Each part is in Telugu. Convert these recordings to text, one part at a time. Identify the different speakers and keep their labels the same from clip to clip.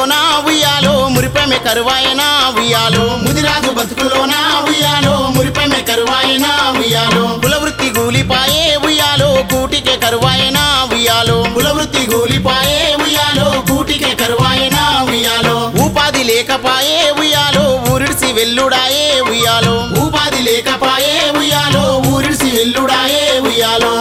Speaker 1: బతుకులోనా ఉయ్యాలో మురిపెమె కరువాయనా ఉయ్యాలో ముదిరాజు బతుకులోనా ఉయ్యాలో మురిపెమె కరువాయనా ఉయ్యాలో కులవృత్తి గూలిపాయే ఉయ్యాలో కూటికే కరువాయనా ఉయ్యాలో కులవృత్తి గూలిపాయే ఉయ్యాలో కూటికే కరువాయనా ఉయ్యాలో ఉపాధి లేకపాయే ఉయ్యాలో ఊరిడిసి వెల్లుడాయే ఉయ్యాలో ఉపాధి లేకపాయే ఉయ్యాలో ఊరిడిసి వెల్లుడాయే ఉయ్యాలో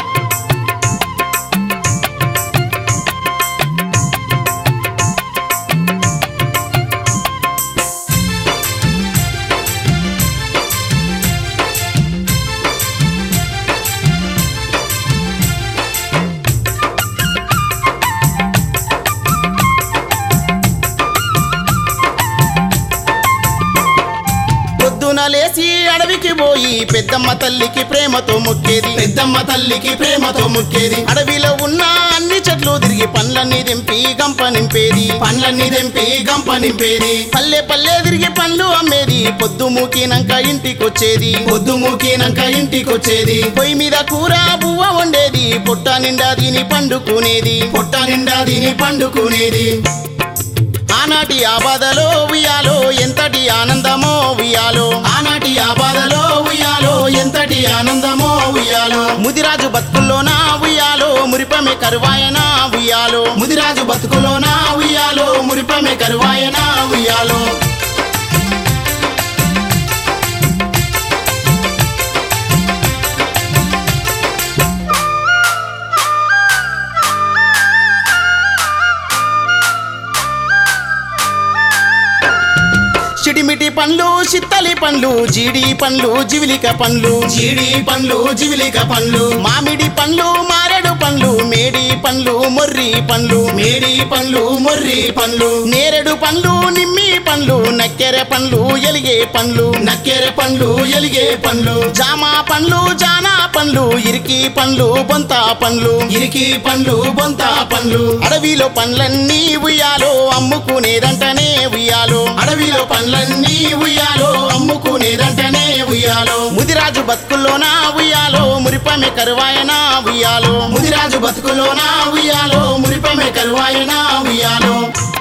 Speaker 1: పొద్దున లేచి అడవికి పోయి పెద్దమ్మ తల్లికి ప్రేమతో మొక్కేది పెద్దమ్మ తల్లికి ప్రేమతో మొక్కేది అడవిలో ఉన్న అన్ని చెట్లు తిరిగి పండ్లన్నీ దింపి గంప నింపేది పండ్లన్నీ దింపి గంప నింపేది పల్లె పల్లె తిరిగి పండ్లు అమ్మేది పొద్దు మూకినాక ఇంటికొచ్చేది పొద్దు మూకినాక ఇంటికొచ్చేది పొయ్యి మీద కూర బువ్వ వండేది పొట్ట నిండా దీని పండుకునేది పొట్ట నిండా దీని పండుకునేది ఆనాటి ఆబాదలో ఉయ్యాలో ఎంతటి ఆనందమో ఉయ్యాలో ఆనాటి ఆబాదలో ఉయ్యాలో ఎంతటి ఆనందమో ఉయ్యాలో ముదిరాజు బతుకుల్లోనా ఉయ్యాలో మురిపమే కరువాయనా ఉయ్యాలో ముదిరాజు బతుకులోనా ఉయ్యాలో మురిపమే కరువాయనా ఉయ్యాలో చిడిమిటి పండ్లు చిత్తలి పండ్లు జీడి పండ్లు జివిలిక పండ్లు జీడి పండ్లు జివిలిక పండ్లు మామిడి పండ్లు మారెడు పండ్లు మేడి పండ్లు మొర్రి పండ్లు మేడి పండ్లు మొర్రి పండ్లు నేరేడు పండ్లు నిమ్మి పండ్లు నక్కెర పండ్లు ఎలిగే పండ్లు నక్కెర పండ్లు ఎలిగే పండ్లు జామ పండ్లు జానా పండ్లు ఇరికి పండ్లు బొంత పండ్లు ఇరికి పండ్లు బొంత పండ్లు అడవిలో పండ్లన్నీ ఉయ్యాలో అమ్ముకునేదంటనే ఉయ్యాలో అడవిలో పండ్లన్నీ ఉయ్యాలో అమ్ముకునేదంటనే ఉయ్యాలో ముదిరాజు బతుకుల్లోనా ఉయ్యాలో మురిపమే కరువాయనా ఉయ్యాలో ముదిరాజు బతుకులోనా ఉయ్యాలో మురిపమే కరువాయనా ఉయ్యాలో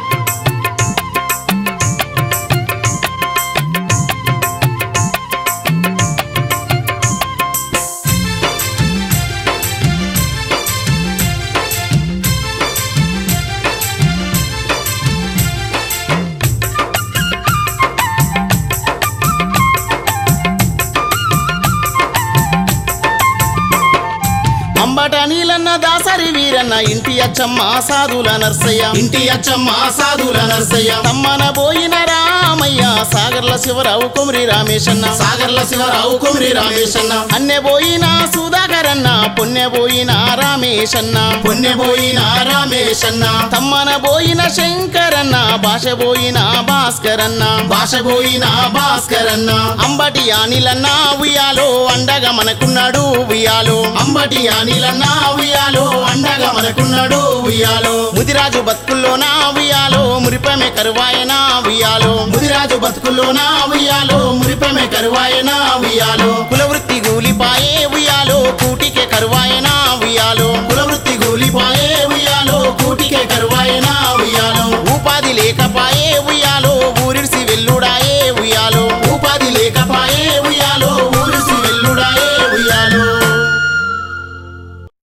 Speaker 1: అంబట నీలన్న దాసరి వీరన్న ఇంటి అచ్చమ్మ సాధుల నర్సయ్య ఇంటి అచ్చమ్మ సాధుల నర్సయ్య తమ్మన పోయిన రామయ్య సాగర్ల శివరావు కుమరి రామేశన్న సాగర్ల శివరావు కుమరి రామేశన్న అన్నె పోయిన సుధాకరన్న పొన్నె పోయిన రామేశన్న పొన్నె పోయిన రామేశన్న తమ్మన పోయిన శంకరన్న భాష పోయిన భాస్కరన్న భాష పోయిన భాస్కరన్న అంబటి అనిలన్న ఉయ్యాలో అండగా మనకున్నాడు ఉయ్యాలో అంబటి అనిలన్న ఉయ్యాలో అండగా మనకున్నాడు ఉయ్యాలో ముదిరాజు బతుకుల్లోనా ఉయ్యాలో మురిపమే కరువాయనా ఉయ్యాలో ముదిరాజు బతుకుల్లోనా ఉయ్యాలో మురిపమే కరువాయనా ఉయ్యాలో కులవృత్తి గూలిపాయే ఉయ్యాలో కూటికే కరువాయనా ఉయ్యాలో కులవృత్తి గూలిపాయే ఉయ్యాలో కూటికే కరువాయనా ఉయ్యాలో ఉపాధి లేకపాయే ఉయ్యాలో